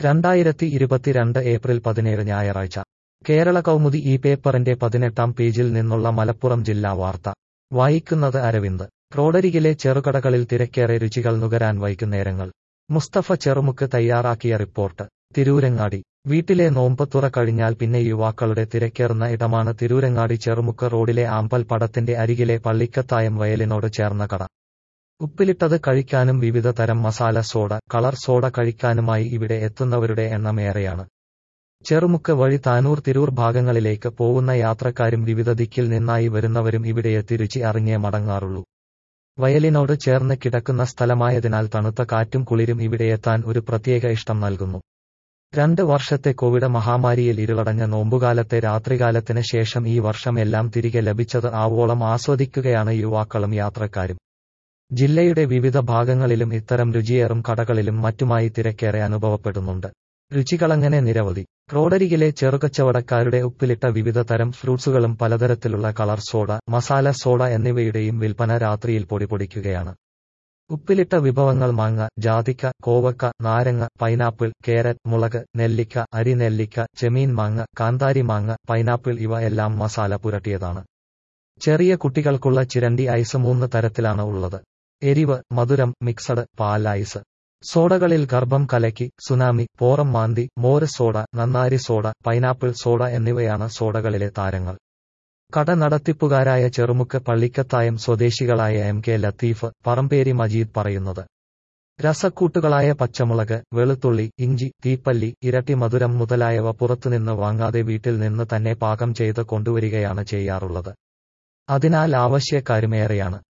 രണ്ടായിരത്തി ഇരുപത്തിരണ്ട് ഏപ്രിൽ പതിനേഴ് ഞായറാഴ്ച കേരള കൗമുദി ഈ പേപ്പറിന്റെ പതിനെട്ടാം പേജിൽ നിന്നുള്ള മലപ്പുറം ജില്ലാ വാർത്ത വായിക്കുന്നത് അരവിന്ദ് റോഡരികിലെ ചെറുകടകളിൽ തിരക്കേറെ രുചികൾ നുകരാൻ വൈകുന്നേരങ്ങൾ മുസ്തഫ ചെറുമുക്ക് തയ്യാറാക്കിയ റിപ്പോർട്ട് തിരൂരങ്ങാടി വീട്ടിലെ നോമ്പത്തുറ കഴിഞ്ഞാൽ പിന്നെ യുവാക്കളുടെ തിരക്കേറുന്ന ഇടമാണ് തിരൂരങ്ങാടി ചെറുമുക്ക് റോഡിലെ ആമ്പൽ പടത്തിന്റെ അരികിലെ പള്ളിക്കത്തായം വയലിനോട് ചേർന്ന കട ഉപ്പിലിട്ടത് കഴിക്കാനും വിവിധ തരം മസാല സോഡ കളർ സോഡ കഴിക്കാനുമായി ഇവിടെ എത്തുന്നവരുടെ എണ്ണം ഏറെയാണ് ചെറുമുക്ക് വഴി താനൂർ തിരൂർ ഭാഗങ്ങളിലേക്ക് പോകുന്ന യാത്രക്കാരും വിവിധ ദിക്കിൽ നിന്നായി വരുന്നവരും ഇവിടെയെത്തി രുചി അറിഞ്ഞേ മടങ്ങാറുള്ളൂ വയലിനോട് ചേർന്ന് കിടക്കുന്ന സ്ഥലമായതിനാൽ തണുത്ത കാറ്റും കുളിരും ഇവിടെയെത്താൻ ഒരു പ്രത്യേക ഇഷ്ടം നൽകുന്നു രണ്ട് വർഷത്തെ കോവിഡ് മഹാമാരിയിൽ ഇരുളടഞ്ഞ നോമ്പുകാലത്തെ രാത്രികാലത്തിന് ശേഷം ഈ വർഷം എല്ലാം തിരികെ ലഭിച്ചത് ആവോളം ആസ്വദിക്കുകയാണ് യുവാക്കളും യാത്രക്കാരും ജില്ലയുടെ വിവിധ ഭാഗങ്ങളിലും ഇത്തരം രുചിയേറും കടകളിലും മറ്റുമായി തിരക്കേറെ അനുഭവപ്പെടുന്നുണ്ട് രുചികളങ്ങനെ നിരവധി റോഡരികിലെ ചെറുകച്ചവടക്കാരുടെ ഉപ്പിലിട്ട വിവിധ തരം ഫ്രൂട്ട്സുകളും പലതരത്തിലുള്ള കളർ സോഡ മസാല സോഡ എന്നിവയുടെയും വിൽപ്പന രാത്രിയിൽ പൊടിപൊടിക്കുകയാണ് ഉപ്പിലിട്ട വിഭവങ്ങൾ മാങ്ങ ജാതിക്ക കോവക്ക നാരങ്ങ പൈനാപ്പിൾ കേരറ്റ് മുളക് നെല്ലിക്ക അരിനെല്ലിക്ക ചെമീൻ മാങ്ങ കാന്താരി മാങ്ങ പൈനാപ്പിൾ ഇവ എല്ലാം മസാല പുരട്ടിയതാണ് ചെറിയ കുട്ടികൾക്കുള്ള ചിരണ്ടി ഐസ് മൂന്ന് തരത്തിലാണ് ഉള്ളത് എരിവ് മധുരം മിക്സഡ് പാൽ ഐസ് സോഡകളിൽ ഗർഭം കലക്കി സുനാമി പോറം മാന്തി മോര് സോഡ നന്നാരി സോഡ പൈനാപ്പിൾ സോഡ എന്നിവയാണ് സോഡകളിലെ താരങ്ങൾ കട നടത്തിപ്പുകാരായ ചെറുമുക്ക് പള്ളിക്കത്തായം സ്വദേശികളായ എം കെ ലത്തീഫ് പറമ്പേരി മജീദ് പറയുന്നത് രസക്കൂട്ടുകളായ പച്ചമുളക് വെളുത്തുള്ളി ഇഞ്ചി തീപ്പല്ലി ഇരട്ടി മധുരം മുതലായവ പുറത്തുനിന്ന് വാങ്ങാതെ വീട്ടിൽ നിന്ന് തന്നെ പാകം ചെയ്ത് കൊണ്ടുവരികയാണ് ചെയ്യാറുള്ളത് അതിനാൽ ആവശ്യക്കാരുമേറെയാണ്